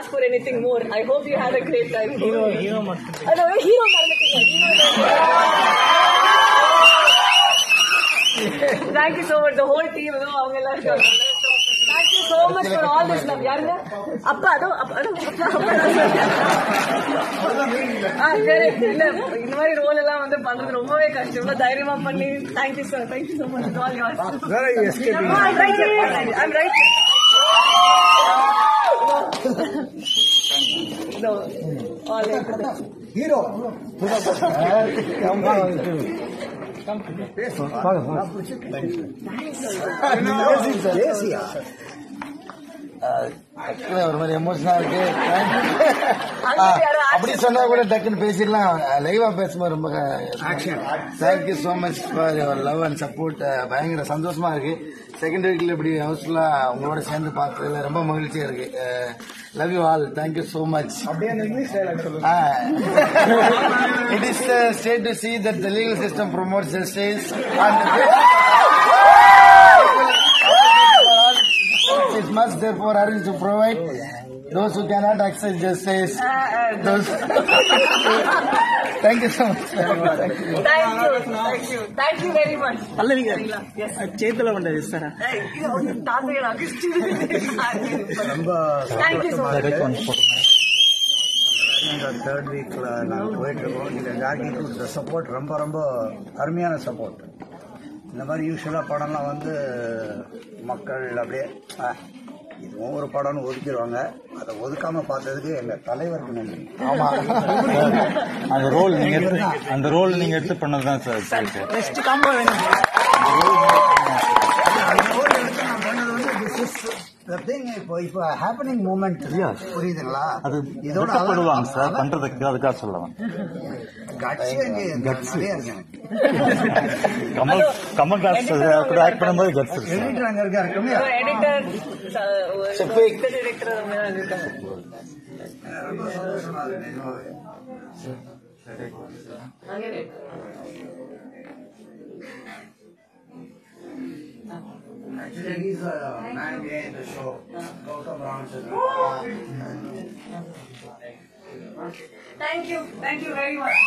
ask for anything more. I hope you had a great time. Hero hero மட்டும் அது ஒரு hero மறந்துட்டீங்க. Hero Thank you so much. The whole team, you know, அவங்க எல்லாம் இருக்காங்க. Thank you so much for all this love. யாருங்க? அப்பா, அதோ, அப்பா, அதோ, அப்பா, அப்பா. ஆ, சரி. இல்ல, இந்த மாதிரி ரோல் எல்லாம் வந்து பண்றது ரொம்பவே கஷ்டம் இவ்வளவு தைரியமா பண்ணி thank you sir thank you so much all yours Where are you escaping? No, I'm right here. I'm right here. No, all right. Hero. பேசியா டக்குனு ஒரு மாதிரி எமோஷனா இருக்கு ஆ, அப்படி சொன்னா கூட டக்குன்னு பேசிடலாம் லைவா பேசும்போது ரொம்ப thank you so much for your love and support பயங்கர சந்தோஷமா இருக்கு செகண்ட் வீக்ல இப்படி ஹவுஸ்ஃபுல்லா உங்களோட சேர்ந்து பார்த்ததுல ரொம்ப மகிழ்ச்சியா இருக்கு love you all thank you so much அப்படியே அந்த இங்கிலீஷ் டைலாக் சொல்லுங்க it is state to see that the legal system promotes justice and it must therefore arrange to provide those who cannot access justice. Those. Thank you so much. Thank you. Thank you. Thank you. Thank you very much. Pallavi garu Yes. చేతిలో ఉండదు ఇస్తారా Hey, இது வந்து தாத்தையோட அகிஸ்டி. ரொம்ப Thank you so much. Third வீக்ல நாங்கள் போயிட்டு இருக்கோம் நீங்க ஜாக்கி கொடுத்த சப்போர்ட் ரொம்ப ரொம்ப அருமையான சப்போர்ட் இந்த மாதிரி யூஸ்வலாக படம்லாம் வந்து மக்கள் அப்படியே "ஆ, இதுவும் ஒரு படம்னு ஒதுக்கிடுவாங்க அதை ஒதுக்காம பார்த்ததுக்கு எங்க தலைவருக்கு நன்றி ஆமா அந்த ரோல் நீங்க எடுத்து அந்த ரோல் நீங்க எடுத்து பண்ணதுதான் சார் கரெக்ட் பெஸ்ட் காம்போ வேணும் இப்போ இப்போ ஹேப்பனிங் மூமெண்ட் புரியுதுங்களா அது இதோட வெட்கப்படுவாங்க சார் பண்றதுக்கு அதுக்காக சொல்லுவாங்க கட்சி நிறைய இருக்கு எனக்கு கமல் கமல் தாஸ் கூட ஆக்ட் பண்ணும்போது கட்ஸ் இருக்கு எடிட்டர் அங்க இருக்காரு கம்மியா எடிட்டர் Shafiq. டிரெக்டர் இருக்காங்க Actually, he's a man behind the show. Gautam Ramachandran. Thank you. Thank you very much.